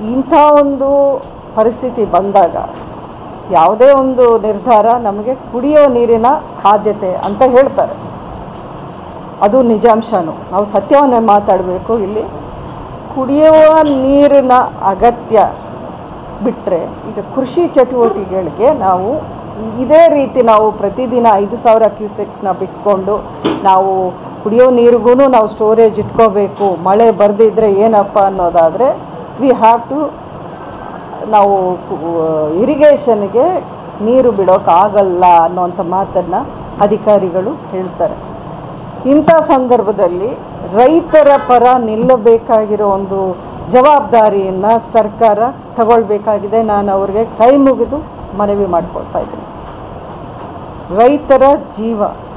ಇಂಥ ಒಂದು ಪರಿಸ್ಥಿತಿ ಬಂದಾಗ ಯಾವುದೇ ಒಂದು ನಿರ್ಧಾರ ನಮಗೆ ಕುಡಿಯೋ ನೀರಿನ ಆದ್ಯತೆ ಅಂತ ಹೇಳ್ತಾರೆ ಅದು ನಿಜಾಂಶನೂ ನಾವು ಸತ್ಯವನ್ನೇ ಮಾತಾಡಬೇಕು ಇಲ್ಲಿ ಕುಡಿಯುವ ನೀರಿನ ಅಗತ್ಯ ಬಿಟ್ಟರೆ ಈಗ ಕೃಷಿ ಚಟುವಟಿಕೆಗಳಿಗೆ ನಾವು ಇ- ಇದೇ ರೀತಿ ನಾವು ಪ್ರತಿದಿನ ಐದು ಸಾವಿರ ಕ್ಯೂಸೆಕ್ಸ್ನ ಬಿಟ್ಕೊಂಡು ನಾವು ಕುಡಿಯೋ ನೀರಿಗೂ ನಾವು ಸ್ಟೋರೇಜ್ ಇಟ್ಕೋಬೇಕು ಮಳೆ ಬರದಿದ್ದರೆ ಏನಪ್ಪ ಅನ್ನೋದಾದರೆ ವಿ ಹ್ಯಾವ್ ಟು ನಾವು ಇರಿಗೇಷನ್ಗೆ ನೀರು ಬಿಡೋಕ್ಕಾಗಲ್ಲ ಅನ್ನೋಂಥ ಮಾತನ್ನು ಅಧಿಕಾರಿಗಳು ಹೇಳ್ತಾರೆ ಇಂಥ ಸಂದರ್ಭದಲ್ಲಿ ರೈತರ ಪರ ನಿಲ್ಲಬೇಕಾಗಿರೋ ಒಂದು ಜವಾಬ್ದಾರಿಯನ್ನು ಸರ್ಕಾರ ತಗೊಳ್ಬೇಕಾಗಿದೆ ನಾನು ಅವ್ರಿಗೆ ಕೈ ಮುಗಿದು ಮನವಿ ಮಾಡ್ಕೊಳ್ತಾ ಇದ್ದೀನಿ ರೈತರ ಜೀವ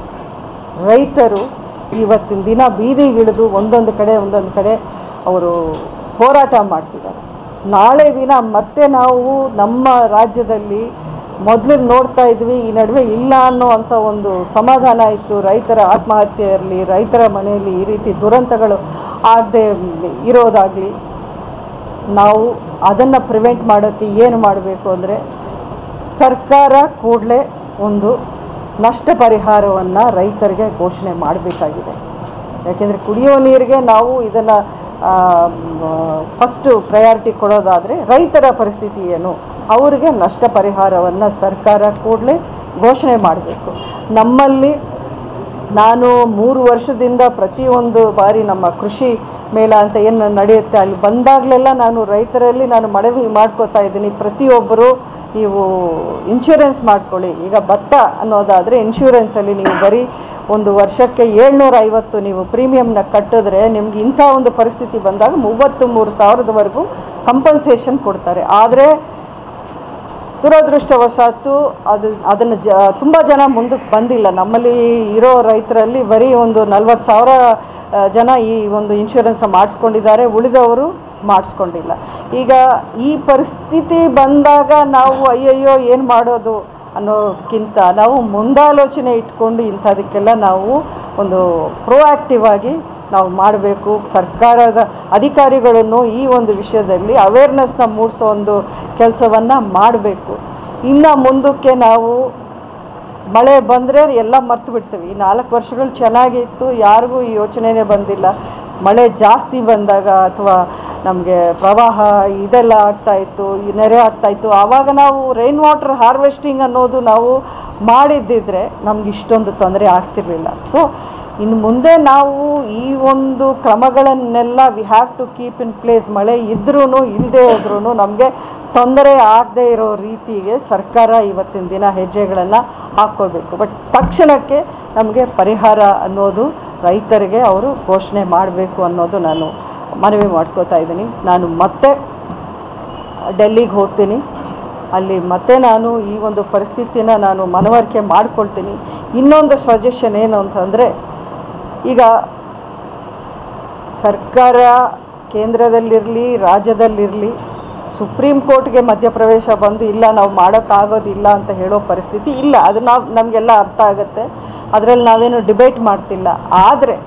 ರೈತರು ಇವತ್ತಿನ ದಿನ ಬೀದಿಗಿಳಿದು ಒಂದೊಂದು ಕಡೆ ಒಂದೊಂದು ಕಡೆ ಅವರು ಹೋರಾಟ ಮಾಡ್ತಿದ್ದಾರೆ ನಾಳೆ ದಿನ ಮತ್ತೆ ನಾವು ನಮ್ಮ ರಾಜ್ಯದಲ್ಲಿ ಮೊದಲು ನೋಡ್ತಾ ಇದ್ವಿ ಈ ನಡುವೆ ಇಲ್ಲ ಅನ್ನೋ ಅಂಥ ಒಂದು ಸಮಾಧಾನ ಇತ್ತು ರೈತರ ಆತ್ಮಹತ್ಯೆ ಇರಲಿ ರೈತರ ಮನೆಯಲ್ಲಿ ಈ ರೀತಿ ದುರಂತಗಳು ಆಗದೆ ಇರೋದಾಗಲಿ ನಾವು ಅದನ್ನು ಪ್ರಿವೆಂಟ್ ಮಾಡೋಕ್ಕೆ ಏನು ಮಾಡಬೇಕು ಅಂದರೆ ಸರ್ಕಾರ ಕೂಡಲೇ ಒಂದು ನಷ್ಟ ಪರಿಹಾರವನ್ನು ರೈತರಿಗೆ ಘೋಷಣೆ ಮಾಡಬೇಕಾಗಿದೆ ಯಾಕೆಂದರೆ ಕುಡಿಯೋ ನೀರಿಗೆ ನಾವು ಇದನ್ನು ಫಸ್ಟು ಪ್ರಯಾರಿಟಿ ಕೊಡೋದಾದರೆ ರೈತರ ಪರಿಸ್ಥಿತಿ ಏನು ಅವರಿಗೆ ನಷ್ಟ ಪರಿಹಾರವನ್ನು ಸರ್ಕಾರ ಕೂಡಲೇ ಘೋಷಣೆ ಮಾಡಬೇಕು ನಮ್ಮಲ್ಲಿ ನಾನು ಮೂರು ವರ್ಷದಿಂದ ಪ್ರತಿಯೊಂದು ಬಾರಿ ನಮ್ಮ ಕೃಷಿ ಮೇಳ ಅಂತ ಏನು ನಡೆಯುತ್ತೆ ಅಲ್ಲಿ ಬಂದಾಗಲೆಲ್ಲ ನಾನು ರೈತರಲ್ಲಿ ನಾನು ಮನವಿ ಮಾಡ್ಕೋತಾ ಇದ್ದೀನಿ ಪ್ರತಿಯೊಬ್ಬರು ನೀವು ಇನ್ಶೂರೆನ್ಸ್ ಮಾಡ್ಕೊಳ್ಳಿ ಈಗ ಭತ್ತ ಅನ್ನೋದಾದರೆ ಇನ್ಶೂರೆನ್ಸಲ್ಲಿ ನೀವು ಬರೀ ಒಂದು ವರ್ಷಕ್ಕೆ ಏಳ್ನೂರ ಐವತ್ತು ನೀವು ಪ್ರೀಮಿಯಮ್ನ ಕಟ್ಟಿದ್ರೆ ನಿಮ್ಗೆ ಇಂಥ ಒಂದು ಪರಿಸ್ಥಿತಿ ಬಂದಾಗ ಮೂವತ್ತು ಮೂರು ಸಾವಿರದವರೆಗೂ ಕಂಪನ್ಸೇಷನ್ ಕೊಡ್ತಾರೆ ಆದರೆ ದುರದೃಷ್ಟವಶಾತ್ತು ಅದು ಅದನ್ನು ಜ ತುಂಬ ಜನ ಮುಂದಕ್ಕೆ ಬಂದಿಲ್ಲ ನಮ್ಮಲ್ಲಿ ಇರೋ ರೈತರಲ್ಲಿ ಬರೀ ಒಂದು ನಲ್ವತ್ತು ಸಾವಿರ ಆ, ಜನ ಈ ಒಂದು ಇನ್ಶೂರೆನ್ಸ್ನ ಮಾಡಿಸ್ಕೊಂಡಿದ್ದಾರೆ ಉಳಿದವರು ಮಾಡಿಸ್ಕೊಂಡಿಲ್ಲ ಈಗ ಈ ಪರಿಸ್ಥಿತಿ ಬಂದಾಗ ನಾವು ಅಯ್ಯಯ್ಯೋ ಏನು ಮಾಡೋದು ಅನ್ನೋದಕ್ಕಿಂತ ನಾವು ಮುಂದಾಲೋಚನೆ ಇಟ್ಕೊಂಡು ಇಂಥದಕ್ಕೆಲ್ಲ ನಾವು ಒಂದು ಪ್ರೋಆ್ಯಕ್ಟಿವ್ ಆಗಿ ನಾವು ಮಾಡಬೇಕು ಸರ್ಕಾರದ ಅಧಿಕಾರಿಗಳನ್ನು ಈ ಒಂದು ವಿಷಯದಲ್ಲಿ ಅವೇರ್ನೆಸ್ನ ಮೂಡಿಸೋ ಒಂದು ಕೆಲಸವನ್ನು ಮಾಡಬೇಕು ಇನ್ನು ಮುಂದಕ್ಕೆ ನಾವು ಮಳೆ ಬಂದರೆ ಎಲ್ಲ ಮರ್ತು ಬಿಡ್ತೀವಿ ಈ ನಾಲ್ಕು ವರ್ಷಗಳು ಚೆನ್ನಾಗಿತ್ತು ಯಾರಿಗೂ ಈ ಯೋಚನೆನೇ ಬಂದಿಲ್ಲ ಮಳೆ ಜಾಸ್ತಿ ಬಂದಾಗ ಅಥವಾ ನಮಗೆ ಪ್ರವಾಹ ಇದೆಲ್ಲ ಆಗ್ತಾಯಿತ್ತು ಈ ನೆರೆ ಆಗ್ತಾಯಿತ್ತು ಆವಾಗ ನಾವು ರೈನ್ ವಾಟರ್ ಹಾರ್ವೆಸ್ಟಿಂಗ್ ಅನ್ನೋದು ನಾವು ಮಾಡಿದ್ದಿದ್ರೆ ನಮ್ಗೆ ಇಷ್ಟೊಂದು ತೊಂದರೆ ಆಗ್ತಿರ್ಲಿಲ್ಲ ಸೊ ಇನ್ನು ಮುಂದೆ ನಾವು ಈ ಒಂದು ಕ್ರಮಗಳನ್ನೆಲ್ಲ we have to keep in place ಮಳೆ ಇದ್ರೂ ಇಲ್ಲದೆ ಹೋದ್ರೂ ನಮಗೆ ತೊಂದರೆ ಆಗದೆ ಇರೋ ರೀತಿಗೆ ಸರ್ಕಾರ ಇವತ್ತಿನ ದಿನ ಹೆಜ್ಜೆಗಳನ್ನು ಹಾಕ್ಕೋಬೇಕು ಬಟ್ ತಕ್ಷಣಕ್ಕೆ ನಮಗೆ ಪರಿಹಾರ ಅನ್ನೋದು ರೈತರಿಗೆ ಅವರು ಘೋಷಣೆ ಮಾಡಬೇಕು ಅನ್ನೋದು ನಾನು ಮನವಿ ಮಾಡ್ಕೋತಾ ಇದ್ದೀನಿ ನಾನು ಮತ್ತೆ ಡೆಲ್ಲಿಗೆ ಹೋಗ್ತೀನಿ ಅಲ್ಲಿ ಮತ್ತೆ ನಾನು ಈ ಒಂದು ಪರಿಸ್ಥಿತಿನ ನಾನು ಮನವರಿಕೆ ಮಾಡ್ಕೊಳ್ತೀನಿ ಇನ್ನೊಂದು ಸಜೆಷನ್ ಏನು ಅಂತಂದರೆ ಈಗ ಸರ್ಕಾರ ಕೇಂದ್ರದಲ್ಲಿರಲಿ ರಾಜ್ಯದಲ್ಲಿರಲಿ ಸುಪ್ರೀಂ ಕೋರ್ಟ್ಗೆ ಮಧ್ಯಪ್ರವೇಶ ಬಂದು ಇಲ್ಲ ನಾವು ಮಾಡೋಕ್ಕಾಗೋದಿಲ್ಲ ಅಂತ ಹೇಳೋ ಪರಿಸ್ಥಿತಿ ಇಲ್ಲ ಅದು ನಾವು ನಮಗೆಲ್ಲ ಅರ್ಥ ಆಗುತ್ತೆ ಅದರಲ್ಲಿ ನಾವೇನು ಡಿಬೇಟ್ ಮಾಡ್ತಿಲ್ಲ ಆದರೆ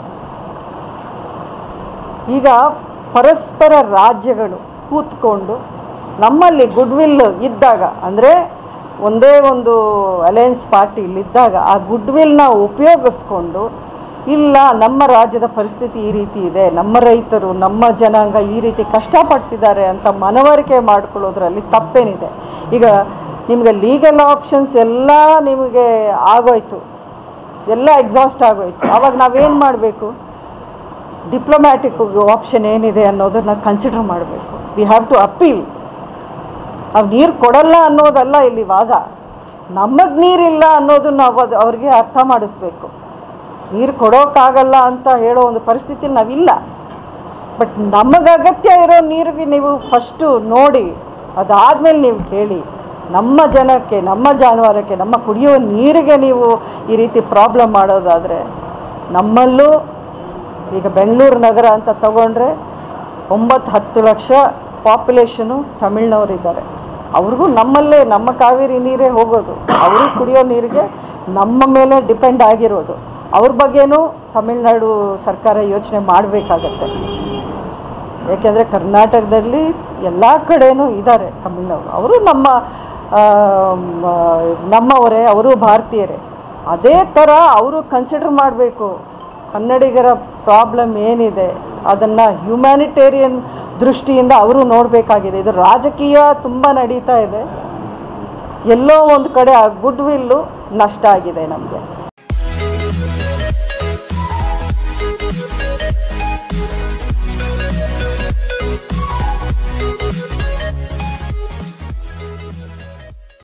ಈಗ ಪರಸ್ಪರ ರಾಜ್ಯಗಳು ಕೂತ್ಕೊಂಡು ನಮ್ಮಲ್ಲಿ ಗುಡ್ವಿಲ್ ಇದ್ದಾಗ ಅಂದರೆ ಒಂದೇ ಒಂದು ಅಲಯನ್ಸ್ ಪಾರ್ಟಿ ಇಲ್ಲಿದ್ದಾಗ ಆ ಗುಡ್ವಿಲ್ನ ಉಪಯೋಗಿಸ್ಕೊಂಡು ಇಲ್ಲ ನಮ್ಮ ರಾಜ್ಯದ ಪರಿಸ್ಥಿತಿ ಈ ರೀತಿ ಇದೆ ನಮ್ಮ ರೈತರು ನಮ್ಮ ಜನಾಂಗ ಈ ರೀತಿ ಕಷ್ಟಪಡ್ತಿದ್ದಾರೆ ಅಂತ ಮನವರಿಕೆ ಮಾಡ್ಕೊಳ್ಳೋದ್ರಲ್ಲಿ ತಪ್ಪೇನಿದೆ ಈಗ ನಿಮಗೆ ಲೀಗಲ್ ಆಪ್ಷನ್ಸ್ ಎಲ್ಲ ನಿಮಗೆ ಆಗೋಯ್ತು ಎಲ್ಲ ಎಕ್ಸಾಸ್ಟ್ ಆಗೋಯ್ತು ಆವಾಗ ನಾವೇನು ಮಾಡಬೇಕು ಡಿಪ್ಲೊಮ್ಯಾಟಿಕ್ ಆಪ್ಷನ್ ಏನಿದೆ ಅನ್ನೋದನ್ನು ಕನ್ಸಿಡರ್ ಮಾಡಬೇಕು ವಿ ಹ್ಯಾವ್ ಟು ಅಪೀಲ್ ನಾವು ನೀರು ಕೊಡಲ್ಲ ಅನ್ನೋದಲ್ಲ ಇಲ್ಲಿ ವಾದ ನಮಗೆ ನೀರಿಲ್ಲ ಅನ್ನೋದು ನಾವು ಅದು ಅವ್ರಿಗೆ ಅರ್ಥ ಮಾಡಿಸ್ಬೇಕು ನೀರು ಕೊಡೋಕ್ಕಾಗಲ್ಲ ಅಂತ ಹೇಳೋ ಒಂದು ಪರಿಸ್ಥಿತಿಲಿ ನಾವಿಲ್ಲ ಬಟ್ ನಮಗೆ ಅಗತ್ಯ ಇರೋ ನೀರಿಗೆ ನೀವು ಫಸ್ಟು ನೋಡಿ ಅದಾದಮೇಲೆ ನೀವು ಕೇಳಿ ನಮ್ಮ ಜನಕ್ಕೆ ನಮ್ಮ ಜಾನುವಾರಕ್ಕೆ ನಮ್ಮ ಕುಡಿಯೋ ನೀರಿಗೆ ನೀವು ಈ ರೀತಿ ಪ್ರಾಬ್ಲಮ್ ಮಾಡೋದಾದರೆ ನಮ್ಮಲ್ಲೂ ಈಗ ಬೆಂಗಳೂರು ನಗರ ಅಂತ ತಗೊಂಡ್ರೆ ಒಂಬತ್ತು ಹತ್ತು ಲಕ್ಷ ಪಾಪ್ಯುಲೇಷನು ತಮಿಳ್ನವರಿದ್ದಾರೆ ಅವ್ರಿಗೂ ನಮ್ಮಲ್ಲೇ ನಮ್ಮ ಕಾವೇರಿ ನೀರೇ ಹೋಗೋದು ಅವರು ಕುಡಿಯೋ ನೀರಿಗೆ ನಮ್ಮ ಮೇಲೆ ಡಿಪೆಂಡ್ ಆಗಿರೋದು ಅವ್ರ ಬಗ್ಗೆನೂ ತಮಿಳ್ನಾಡು ಸರ್ಕಾರ ಯೋಚನೆ ಮಾಡಬೇಕಾಗತ್ತೆ ಯಾಕೆಂದರೆ ಕರ್ನಾಟಕದಲ್ಲಿ ಎಲ್ಲ ಕಡೆನೂ ಇದ್ದಾರೆ ತಮಿಳ್ನವರು ಅವರು ನಮ್ಮ ಆ, ಮ- ನಮ್ಮವರೇ ಅವರು ಭಾರತೀಯರೇ ಅದೇ ಥರ ಅವರು ಕನ್ಸಿಡರ್ ಮಾಡಬೇಕು ಕನ್ನಡಿಗರ ಪ್ರಾಬ್ಲಮ್ ಏನಿದೆ ಅದನ್ನು ಹ್ಯುಮ್ಯಾನಿಟೇರಿಯನ್ ದೃಷ್ಟಿಯಿಂದ ಅವರು ನೋಡಬೇಕಾಗಿದೆ ಇದು ರಾಜಕೀಯ ತುಂಬ ನಡೀತಾ ಇದೆ ಎಲ್ಲೋ ಒಂದು ಕಡೆ ಆ ಗುಡ್ ವಿಲ್ಲು ನಷ್ಟ ಆಗಿದೆ ನಮಗೆ